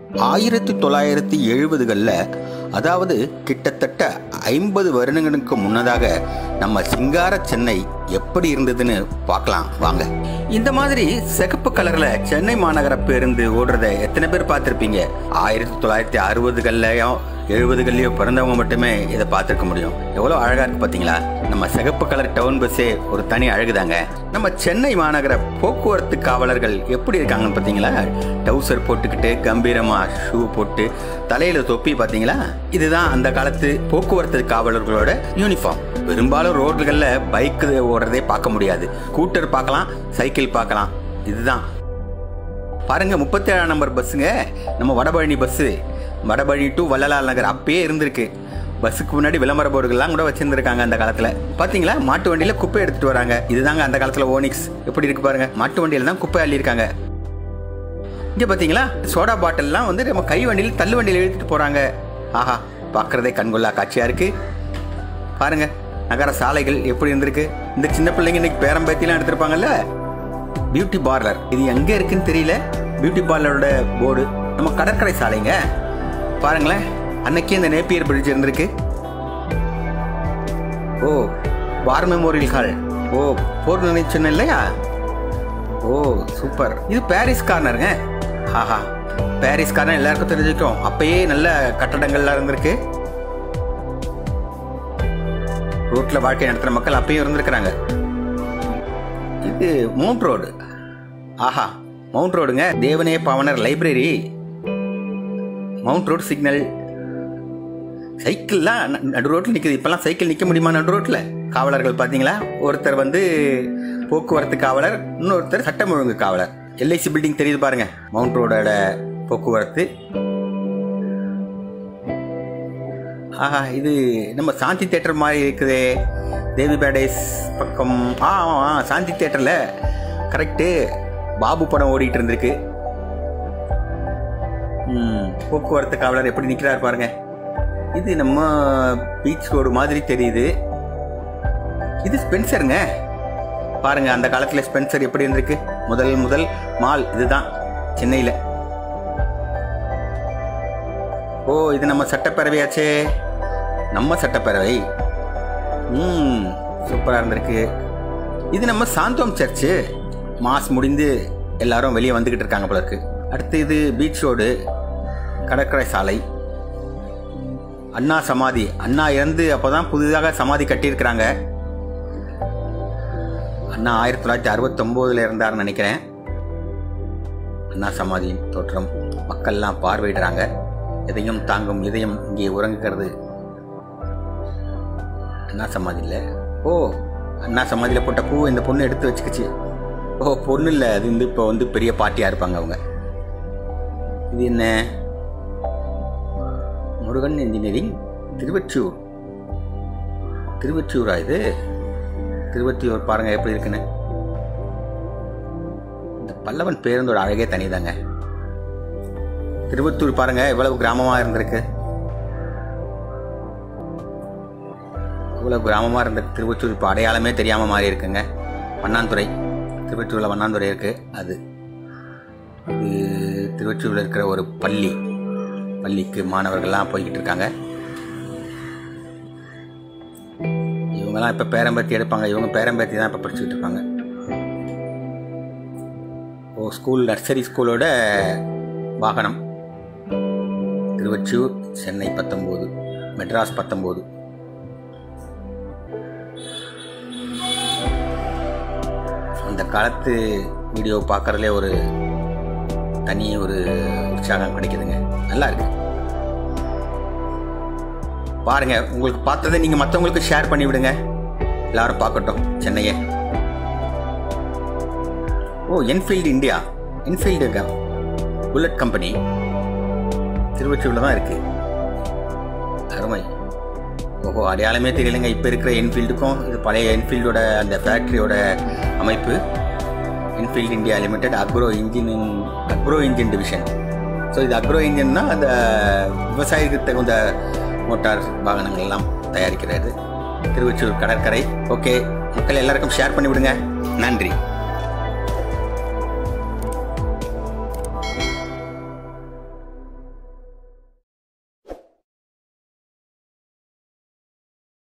ஆயிரத்தி தொள்ளாயிரத்தி எழுபதுகளில் அதாவது கிட்டத்தட்ட ஐம்பது வருடங்களுக்கு முன்னதாக நம்ம சிங்கார சென்னை எப்படி இருந்ததுன்னு பார்க்கலாம் வாங்க இந்த மாதிரி சிகப்பு கலர்ல சென்னை மாநகர பேருந்து ஓடுறத எத்தனை பேர் பார்த்துருப்பீங்க ஆயிரத்தி தொள்ளாயிரத்தி அறுபதுகள்லயும் எழுபதுகள்லயோ பிறந்தவங்க மட்டுமே இதை பார்த்துருக்க முடியும் எவ்வளோ அழகா இருக்கு பார்த்தீங்களா நம்ம சிகப்பு கலர் டவுன் பஸ்ஸே ஒரு தனி அழகுதாங்க நம்ம சென்னை மாநகர போக்குவரத்து காவலர்கள் எப்படி இருக்காங்கன்னு பார்த்தீங்களா டவுசர் போட்டுக்கிட்டு கம்பீரமா ஷூ போட்டு தலையில தொப்பி பார்த்தீங்களா இதுதான் அந்த காலத்து போக்குவரத்து காவலர்களோட யூனிஃபார்ம் பெரும்பாலும் ரோடுகளில் பைக் ஓடுறதே பார்க்க முடியாது ஸ்கூட்டர் பார்க்கலாம் சைக்கிள் பார்க்கலாம் இதுதான் பாருங்க முப்பத்தி ஏழாம் நம்பர் பஸ்ஸுங்க நம்ம வடபழனி பஸ்ஸு வடபழனி டு வள்ளலார் நகர் அப்பயே இருந்திருக்கு பஸ்ஸுக்கு முன்னாடி விளம்பர போர்டுகள்லாம் கூட வச்சிருந்திருக்காங்க அந்த காலத்துல பாத்தீங்களா மாட்டு வண்டியில குப்பை எடுத்துட்டு வராங்க இதுதாங்க அந்த காலத்துல ஓனிக்ஸ் எப்படி இருக்கு பாருங்க மாட்டு வண்டியில தான் குப்பை அள்ளியிருக்காங்க இங்க பாத்தீங்களா சோடா பாட்டில்லாம் வந்து நம்ம கை வண்டியில் தள்ளு வண்டியில் இழுத்துட்டு போறாங்க ஆஹா பார்க்கறதே கண்கொள்ளா காட்சியா இருக்கு பாருங்க நகர சாலைகள் எப்படி இருந்திருக்கு இந்த சின்ன பிள்ளைங்க இன்னைக்கு பேரம்பேத்திலாம் எடுத்திருப்பாங்கல்ல பியூட்டி பார்லர் இது எங்க இருக்குன்னு தெரியல பியூட்டி பார்லரோட போர்டு நம்ம கடற்கரை சாலைங்க பாருங்களேன் அன்னைக்கு இந்த நேப்பியர் பிரிட்ஜ் இருந்திருக்கு ஓ வார் மெமோரியல் ஹால் ஓ போர் நினைச்சுன்னு இல்லையா ஓ சூப்பர் இது பாரிஸ் கார்னருங்க ஆஹா பாரிஸ் கார்னர் எல்லாருக்கும் தெரிஞ்சுக்கும் அப்பயே நல்ல கட்டடங்கள்லாம் இருந்திருக்கு ரோட்ல வாழ்க்கை நடத்துற மக்கள் அப்பயும் இருந்திருக்கிறாங்க இது மவுண்ட் ரோடு ஆஹா மவுண்ட் ரோடுங்க தேவனே Pavanar library mount road signal சைக்கிள்லாம் ந- நடு ரோட்டில் நிற்குது இப்போல்லாம் சைக்கிள் நிற்க முடியுமா நடு ரோட்டில் காவலர்கள் பார்த்தீங்களா ஒருத்தர் வந்து போக்குவரத்து காவலர் இன்னொருத்தர் சட்டம் ஒழுங்கு காவலர் எல்ஐசி பில்டிங் தெரியுது பாருங்க மவுண்ட் ரோடோட போக்குவரத்து ஆஹா இது நம்ம சாந்தி தேட்டர் மாதிரி இருக்குதே தேவி பேடேஸ் பக்கம் ஆ ஆ, ஆ சாந்தி தேட்டரில் கரெக்டு பாபு படம் ஓடிட்டு இருந்திருக்கு ம், போக்குவரத்து காவலர் எப்படி நிற்கிறார் பாருங்க இது நம்ம பீச் ரோடு மாதிரி தெரியுது இது ஸ்பென்சருங்க பாருங்க அந்த காலத்தில் ஸ்பென்சர் எப்படி இருந்திருக்கு முதல் முதல் மால் இதுதான் சென்னையில் ஓ இது நம்ம சட்டப்பேரவையாச்சே நம்ம சட்டப்பேரவை ம் சூப்பராக இருந்திருக்கு இது நம்ம சாந்தோம் சர்ச்சு மாஸ் முடிந்து எல்லாரும் வெளியே வந்துக்கிட்டு இருக்காங்க போல இருக்கு அடுத்து இது பீச் ரோடு கடற்கரை சாலை அண்ணா சமாதி அண்ணா இறந்து அப்போதான் புதிதாக சமாதி கட்டியிருக்கிறாங்க அண்ணா ஆயிரத்தி தொள்ளாயிரத்தி அறுபத்தொம்போதுல இருந்தாருன்னு நினைக்கிறேன் அண்ணா சமாதியின் தோற்றம் மக்கள்லாம் பார்வையிடுறாங்க எதையும் தாங்கும் இதயம் இங்கே உறங்குகிறது அண்ணா சமாதியில் ஓ அண்ணா சமாதியில் போட்ட பூ இந்த பொண்ணு எடுத்து வச்சுக்கிச்சு ஓ பொண்ணு இல்லை அது வந்து இப்போ வந்து பெரிய பார்ட்டியாக இருப்பாங்க அவங்க இது என்ன முருகன் இன்ஜினியரிங் திருவொற்றியூர் திருவொற்றியூரா இது திருவொற்றியூர் பாருங்க எப்படி இருக்குன்னு இந்த பல்லவன் பேருந்தோட அழகே தனிதாங்க திருவத்தூர் பாருங்க எவ்வளவு கிராமமா இருந்திருக்கு இவ்வளவு கிராமமா இருந்த திருவத்தூர் இப்போ அடையாளமே தெரியாம மாறி இருக்குங்க வண்ணாந்துறை திருவற்றூர்ல வண்ணாந்துறை இருக்கு அது இது திருவற்றூர்ல இருக்கிற ஒரு பள்ளி பள்ளிக்கு மாணவர்கள்லாம் போய்கிட்டு இருக்காங்க இவங்கெல்லாம் இப்போ பேரம்பேத்தி எடுப்பாங்க இவங்க பேரம்பேத்தி தான் இப்போ படிச்சுக்கிட்டு இருப்பாங்க ஓ ஸ்கூல் நர்சரி ஸ்கூலோட வாகனம் திருவொற்றியூர் சென்னை பத்தொம்போது மெட்ராஸ் பத்தொம்போது அந்த காலத்து வீடியோ பார்க்கறதுலே ஒரு தனி ஒரு உற்சாகம் கிடைக்குதுங்க நல்லா இருக்கு பாருங்க உங்களுக்கு பார்த்ததை நீங்க மற்றவங்களுக்கு ஷேர் பண்ணி விடுங்க எல்லாரும் பார்க்கட்டும் சென்னையே ஓ Enfield India Enfield Bullet company திருவொற்றியூர்ல தான் இருக்கு அருமை ஓஹோ அடையாளமே தெரியலைங்க இப்போ இருக்கிற என்ஃபீல்டுக்கும் இது பழைய என்ஃபீல்டோட அந்த ஃபேக்ட்ரியோட அமைப்பு Enfield India limited agro engineering agro engine division so இது அக்ரோ இன்ஜின்னா அந்த விவசாயிக்கு தகுந்த மோட்டார் வாகனங்கள் எல்லாம் தயாரிக்கிறது திருவொற்றியூர் கடற்கரை ஓகே மக்கள் எல்லாருக்கும் ஷேர் பண்ணி விடுங்க நன்றி